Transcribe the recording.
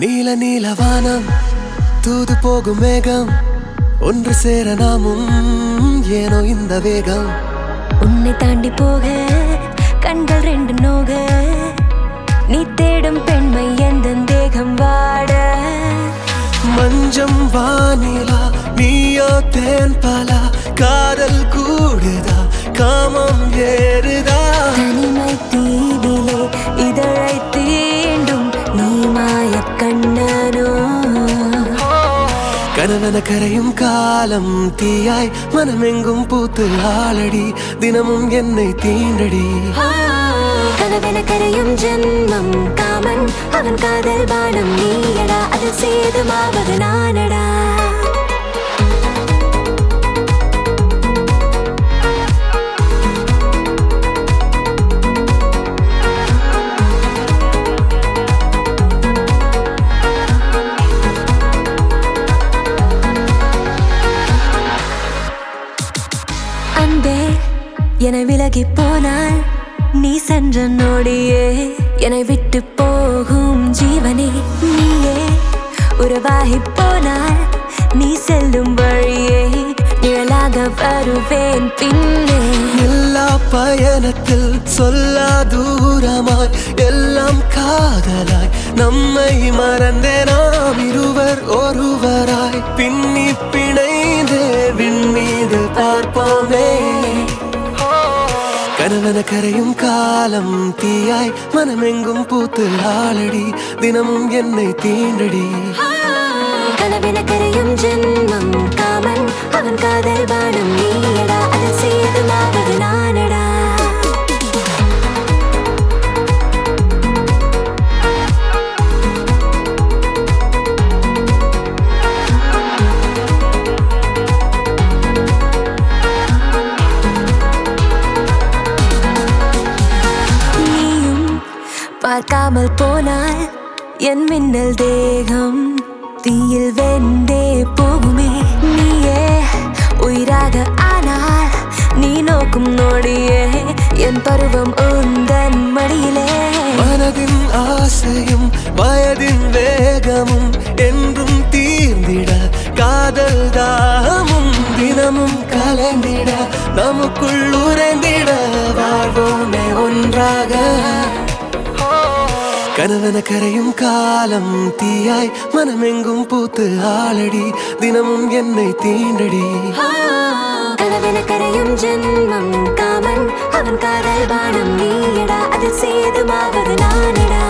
நீல நீல வானம் தூது போகும் மேகம் ஒன்று சேர நாமும் ஏனோ இந்த வேகம் உன்னை தாண்டி போக கண்கள் ரெண்டு நோக நீ தேடும் பெண்மை எந்த தேகம் வாட மஞ்சம் வானிலா நீயோ தேன் பலா காதல் கூடுதா காமம் ஏறுதா தனிமை தீவிலே இதழை தீண்டும் நீ மாய கண்ணனோ கனவன கரையும் காலம் தீயாய் மனமெங்கும் பூத்து ஆளடி தினமும் என்னை தீண்டடி கனவென கரையும் ஜென்மம் காமன் அவன் காதல் பானம் நீயடா அதில் சேதுமாவது நானடா அன்பே என விலகி போனாள் நீ சென்ற நொடியே என்னை விட்டு போகும் ஜீவனே நீயே உறவாகி போனாள் நீ செல்லும் வழியே நிழலாக வருவேன் பின்னே எல்லா பயணத்தில் சொல்லா தூரமாய் எல்லாம் காதலாய் நம்மை மறந்தே நாம் இருவர் ஒருவராய் பின்னி பிணைந்தே விண்மீது பார்ப்போமே கனவன கரையும் காலம் தீயாய் மனமெங்கும் பூத்து ஆளடி தினமும் என்னை தீண்டடி கனவென கரையும் ஜென்மம் காமன் அவன் காதல் பானம் நீயடா அதில் சேதுமாவது நானடா நீயும் பார்க்காமல் போனால் என் மின்னல் தேகம் தீயில் வெந்தே போகுமே நீயே உயிராக ஆனால் நீ நோக்கும் நொடியே என் பருவம் உந்தன் மடியிலே மனதின் ஆசையும் வயதின் வேகமும் என்றும் தீர்ந்திட காதல் தாகமும் தினமும் கலந்திட நமக்குள் உறைந்திட வாழ்வோமே ஒன்றாக கனவன கரையும் காலம் தீயாய் மனமெங்கும் பூத்து ஆளடி தினமும் என்னை தீண்டடி கனவென கரையும் ஜென்மம் காமன் அவன் காதல் பானம் நீயடா அதில் சேதுமாவது நானடா